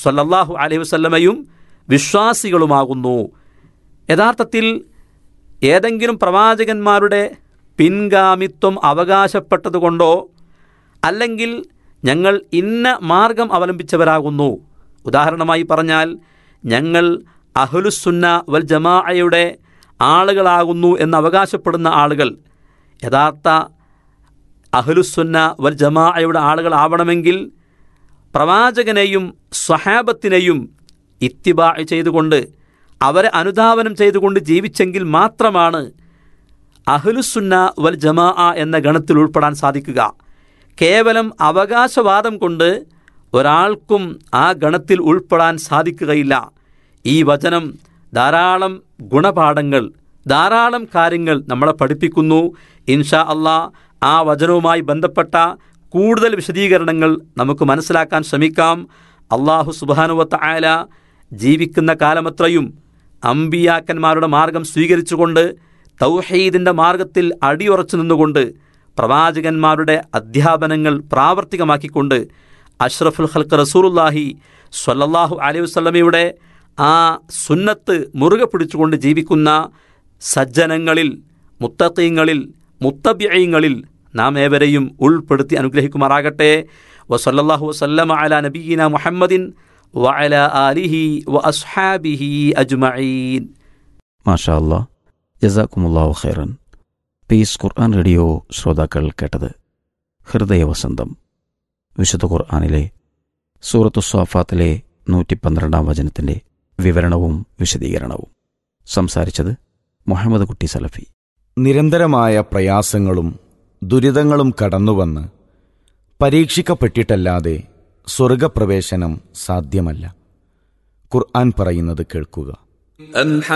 സല്ലല്ലാഹു അലൈഹി വസല്ലമയും വിശ്വാസികളുമാകുന്നു യഥാർത്ഥത്തിൽ ഏതെങ്കിലും പ്രവാചകന്മാരുടെ പിൻഗാമിത്വം അവകാശപ്പെട്ടതുകൊണ്ടോ അല്ലെങ്കിൽ ഞങ്ങൾ ഇന്ന മാർഗം അവലംബിച്ചവരാകുന്നു ഉദാഹരണമായി പറഞ്ഞാൽ ഞങ്ങൾ അഹ്ലുസുന്ന വൽ ജമാഅയുടെ ആളുകളാകുന്നു എന്ന് അവകാശപ്പെടുന്ന ആളുകൾ യഥാർത്ഥ അഹ്ലുസുന്ന വൽ ജമാഅയുടെ ആളുകളാവണമെങ്കിൽ പ്രവാചകനെയും സ്വഹാബത്തിനെയും ഇത്തിബാ ചെയ്തുകൊണ്ട് അവരെ അനുധാവനം ചെയ്തുകൊണ്ട് ജീവിച്ചെങ്കിൽ മാത്രമാണ് അഹ്ലുസുന്ന വൽ ജമാ എന്ന ഗണത്തിൽ ഉൾപ്പെടാൻ സാധിക്കുക കേവലം അവകാശവാദം കൊണ്ട് ഒരാൾക്കും ആ ഗണത്തിൽ ഉൾപ്പെടാൻ സാധിക്കുകയില്ല ഈ വചനം ധാരാളം ഗുണപാഠങ്ങൾ ധാരാളം കാര്യങ്ങൾ നമ്മളെ പഠിപ്പിക്കുന്നു ഇൻഷാ അള്ളാ ആ വചനവുമായി ബന്ധപ്പെട്ട കൂടുതൽ വിശദീകരണങ്ങൾ നമുക്ക് മനസ്സിലാക്കാൻ ശ്രമിക്കാം അള്ളാഹു സുബാനുവത്ത ആയ ജീവിക്കുന്ന കാലമത്രയും അമ്പിയാക്കന്മാരുടെ മാർഗം സ്വീകരിച്ചുകൊണ്ട് തൗഹീദിൻ്റെ മാർഗത്തിൽ അടിയുറച്ചു നിന്നുകൊണ്ട് പ്രവാചകന്മാരുടെ അധ്യാപനങ്ങൾ പ്രാവർത്തികമാക്കിക്കൊണ്ട് അഷ്റഫുൽ ഹൽക്ക് റസൂലുല്ലാഹി സ്വല്ലല്ലാഹു അലൈഹി വസല്ലമയുടെ ആ സുന്നത്ത് മുറുകെ പിടിച്ചുകൊണ്ട് ജീവിക്കുന്ന സജ്ജനങ്ങളിൽ മുത്തീങ്ങളിൽ മുത്തബ്യങ്ങളിൽ നാം ഏവരെയും ഉൾപ്പെടുത്തി അനുഗ്രഹിക്കുമാറാകട്ടെ വസല്ലല്ലാഹു വസല്ലമ അല നബീന മുഹമ്മദിൻ വഅല ആലിഹി വ അസ്ഹാബിഹി അജ്മഈൻ മാഷാ അല്ലാ ജസാക്കുമുല്ലാഹു ഖൈറൻ പീസ് ഖുർആൻ റേഡിയോ ശ്രോതാക്കൾ കേട്ടത് ഹൃദയവസന്തം വിശുദ്ധ ഖുർആാനിലെ സൂറത്തു സ്വാഫാത്തിലെ നൂറ്റി പന്ത്രണ്ടാം വചനത്തിൻ്റെ വിവരണവും വിശദീകരണവും സംസാരിച്ചത് മുഹമ്മദ് കുട്ടി സലഫി നിരന്തരമായ പ്രയാസങ്ങളും ദുരിതങ്ങളും കടന്നുവന്ന് പരീക്ഷിക്കപ്പെട്ടിട്ടല്ലാതെ സ്വർഗപ്രവേശനം സാധ്യമല്ല ഖുർആൻ പറയുന്നത് കേൾക്കുക أم